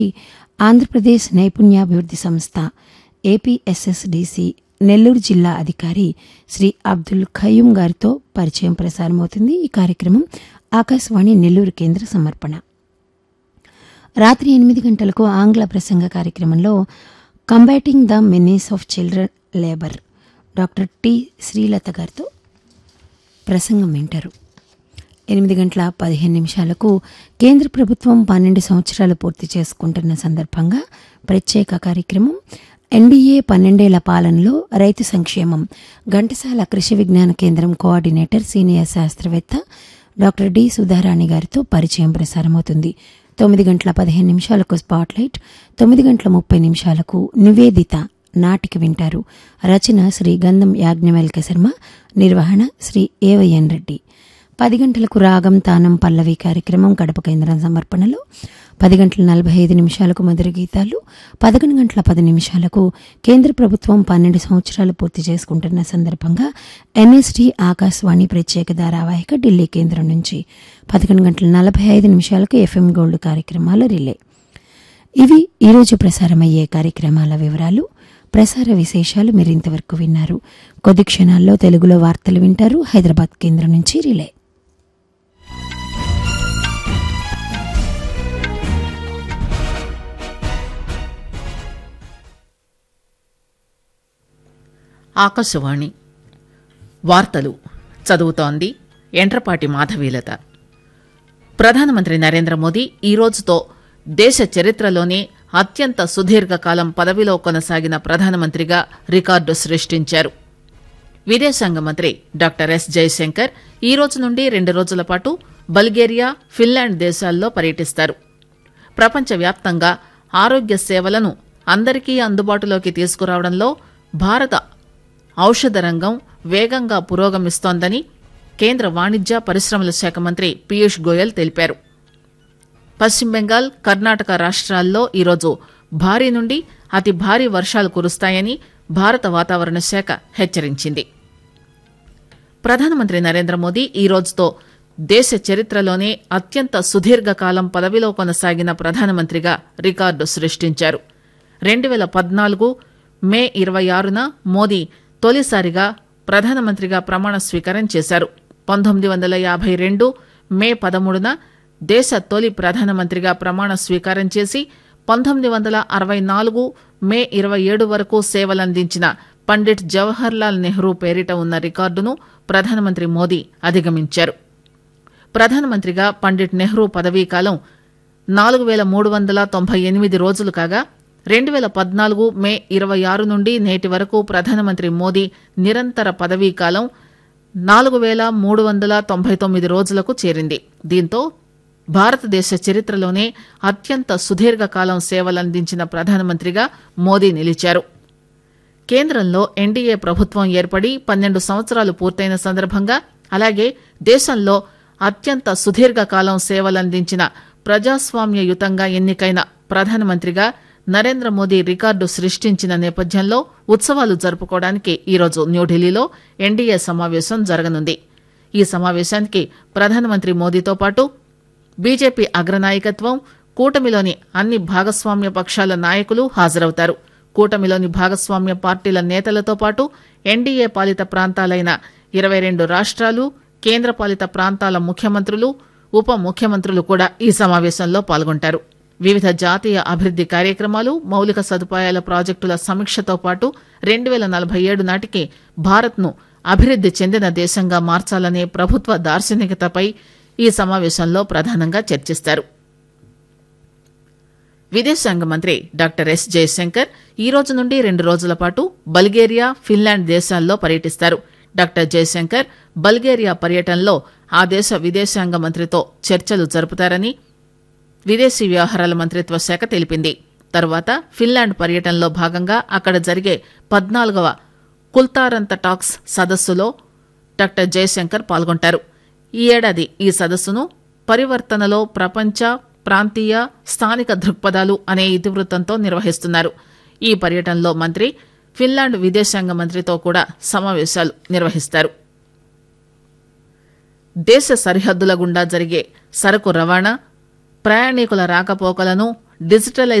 ఆంధ్రప్రదేశ్ నైపుణ్యాభివృద్ధి సంస్థ ఏపీఎస్ఎస్డిసి నెల్లూరు జిల్లా అధికారి శ్రీ అబ్దుల్ ఖయ్యూం గారితో పరిచయం ప్రసారమవుతుంది ఈ కార్యక్రమం ఆకాశవాణి నెల్లూరు కేంద్ర సమర్పణ రాత్రి ఎనిమిది గంటలకు ఆంగ్ల ప్రసంగ కార్యక్రమంలో combating the menace of children labour doctor T Srilatha గారితో ప్రసంగం వింటారు ఎనిమిది గంటల పదిహేను నిమిషాలకు కేంద్ర ప్రభుత్వం పన్నెండు సంవత్సరాలు పూర్తి చేసుకుంటున్న సందర్భంగా ప్రత్యేక కార్యక్రమం ఎన్డీఏ పన్నెండేళ్ల పాలనలో రైతు సంక్షేమం ఘంటసాల కృషి విజ్ఞాన కేంద్రం కోఆర్డినేటర్ సీనియర్ శాస్త్రవేత్త డాక్టర్ డి సుధారాణి గారితో పరిచయం ప్రసారమవుతుంది తొమ్మిది గంటల పదిహేను నిమిషాలకు స్పాట్లైట్ తొమ్మిది గంటల ముప్పై నిమిషాలకు నివేదిత నాటిక వింటారు రచన శ్రీ గంధం యాజ్ఞవల్క శర్మ నిర్వహణ శ్రీ ఏవయ్యన్ రెడ్డి పది గంటలకు రాగం తానం పల్లవి కార్యక్రమం కడప కేంద్రం సమర్పణలో పది గంటల నలభై ఐదు నిమిషాలకు మధుర గీతాలు పదకొండు గంటల పది నిమిషాలకు కేంద్ర ప్రభుత్వం పన్నెండు సంవత్సరాలు పూర్తి చేసుకుంటున్న సందర్భంగా ఎన్ఎస్టీ ఆకాశవాణి ప్రత్యేక ధారావాహిక ఢిల్లీ కేంద్రం నుంచి పదకొండు గంటల నలభై ఐదు నిమిషాలకు ఎఫ్ఎం గోల్డ్ కార్యక్రమాలు రిలే ఇవి ఈరోజు ప్రసారమయ్యే కార్యక్రమాల వివరాలు ప్రసార విశేషాలు మీరు ఇంతవరకు విన్నారు కొద్ది క్షణాల్లో తెలుగులో వార్తలు వింటారు హైదరాబాద్ కేంద్రం నుంచి రిలే ఆకాశవాణి వార్తలు చదువుతోంది ఎండ్రపాటి మాధవీలత ప్రధానమంత్రి నరేంద్ర మోదీ ఈ రోజుతో దేశ చరిత్రలోనే అత్యంత సుదీర్ఘకాలం పదవిలో కొనసాగిన ప్రధానమంత్రిగా రికార్డు సృష్టించారు విదేశాంగ మంత్రి డాక్టర్ ఎస్ జయశంకర్ ఈ రోజు నుండి రెండు రోజుల పాటు బల్గేరియా ఫిన్లాండ్ దేశాల్లో పర్యటిస్తారు ప్రపంచవ్యాప్తంగా ఆరోగ్య సేవలను అందరికీ అందుబాటులోకి తీసుకురావడంలో భారత ఔషధ రంగం వేగంగా పురోగమిస్తోందని కేంద్ర వాణిజ్య పరిశ్రమల శాఖ మంత్రి పీయూష్ గోయల్ తెలిపారు పశ్చిమ బెంగాల్ కర్ణాటక రాష్ట్రాల్లో ఈరోజు భారీ నుండి అతి భారీ వర్షాలు కురుస్తాయని భారత వాతావరణ శాఖ హెచ్చరించింది ప్రధానమంత్రి నరేంద్ర మోదీ ఈ రోజుతో దేశ చరిత్రలోనే అత్యంత సుదీర్ఘకాలం పదవిలో కొనసాగిన ప్రధానమంత్రిగా రికార్డు సృష్టించారు రెండు వేల పద్నాలుగు మే ఇరవై ఆరున మోదీ తొలిసారిగా ప్రధానమంత్రిగా ప్రమాణ స్వీకారం చేశారు పంతొమ్మిది వందల యాభై రెండు మే పదమూడున దేశ తొలి ప్రధానమంత్రిగా ప్రమాణ స్వీకారం చేసి పంతొమ్మిది వందల అరవై నాలుగు మే ఇరవై ఏడు వరకు సేవలందించిన పండిట్ జవహర్లాల్ నెహ్రూ పేరిట ఉన్న రికార్డును ప్రధానమంత్రి మోదీ అధిగమించారు ప్రధానమంత్రిగా పండిట్ నెహ్రూ పదవీకాలం నాలుగు వేల మూడు వందల తొంభై ఎనిమిది రోజులు కాగా రెండు వేల పద్నాలుగు మే ఇరవై ఆరు నుండి నేటి వరకు ప్రధానమంత్రి మోదీ నిరంతర పదవీకాలం నాలుగు వేల మూడు వందల తొంభై తొమ్మిది రోజులకు చేరింది దీంతో భారతదేశ చరిత్రలోనే అత్యంత సుదీర్ఘకాలం సేవలందించిన ప్రధానమంత్రిగా మోదీ నిలిచారు కేంద్రంలో ఎన్డీఏ ప్రభుత్వం ఏర్పడి పన్నెండు సంవత్సరాలు పూర్తయిన సందర్భంగా అలాగే దేశంలో అత్యంత సుదీర్ఘకాలం సేవలందించిన ప్రజాస్వామ్యయుతంగా ఎన్నికైన ప్రధానమంత్రిగా నరేంద్ర మోదీ రికార్డు సృష్టించిన నేపథ్యంలో ఉత్సవాలు జరుపుకోవడానికి ఈరోజు న్యూఢిల్లీలో ఎన్డీఏ సమావేశం జరగనుంది ఈ సమావేశానికి ప్రధానమంత్రి మోదీతో పాటు బీజేపీ అగ్రనాయకత్వం కూటమిలోని అన్ని భాగస్వామ్య పక్షాల నాయకులు హాజరవుతారు కూటమిలోని భాగస్వామ్య పార్టీల నేతలతో పాటు ఎన్డీఏ పాలిత ప్రాంతాలైన ఇరవై రెండు రాష్ట్రాలు కేంద్రపాలిత ప్రాంతాల ముఖ్యమంత్రులు ఉప ముఖ్యమంత్రులు కూడా ఈ సమావేశంలో పాల్గొంటారు వివిధ జాతీయ అభివృద్ది కార్యక్రమాలు మౌలిక సదుపాయాల ప్రాజెక్టుల సమీక్షతో పాటు రెండు వేల నలభై ఏడు నాటికి భారత్ను అభివృద్ది చెందిన దేశంగా మార్చాలనే ప్రభుత్వ దార్శనికతపై ఈ సమావేశంలో ప్రధానంగా చర్చిస్తారు విదేశాంగ మంత్రి డాక్టర్ ఎస్ జయశంకర్ ఈ రోజు నుండి రెండు రోజుల పాటు బల్గేరియా ఫిన్లాండ్ దేశాల్లో పర్యటిస్తారు డాక్టర్ జయశంకర్ బల్గేరియా పర్యటనలో ఆ దేశ విదేశాంగ మంత్రితో చర్చలు జరుపుతారని విదేశీ వ్యవహారాల మంత్రిత్వ శాఖ తెలిపింది తర్వాత ఫిన్లాండ్ పర్యటనలో భాగంగా అక్కడ జరిగే పద్నాలుగవ కుల్తారంత టాక్స్ సదస్సులో డాక్టర్ జయశంకర్ పాల్గొంటారు ఈ ఏడాది ఈ సదస్సును పరివర్తనలో ప్రపంచ ప్రాంతీయ స్థానిక దృక్పథాలు అనే ఇతివృత్తంతో నిర్వహిస్తున్నారు ఈ పర్యటనలో మంత్రి ఫిన్లాండ్ విదేశాంగ మంత్రితో కూడా సమావేశాలు నిర్వహిస్తారు దేశ సరిహద్దుల గుండా జరిగే సరకు రవాణా ప్రయాణికుల రాకపోకలను డిజిటలైజ్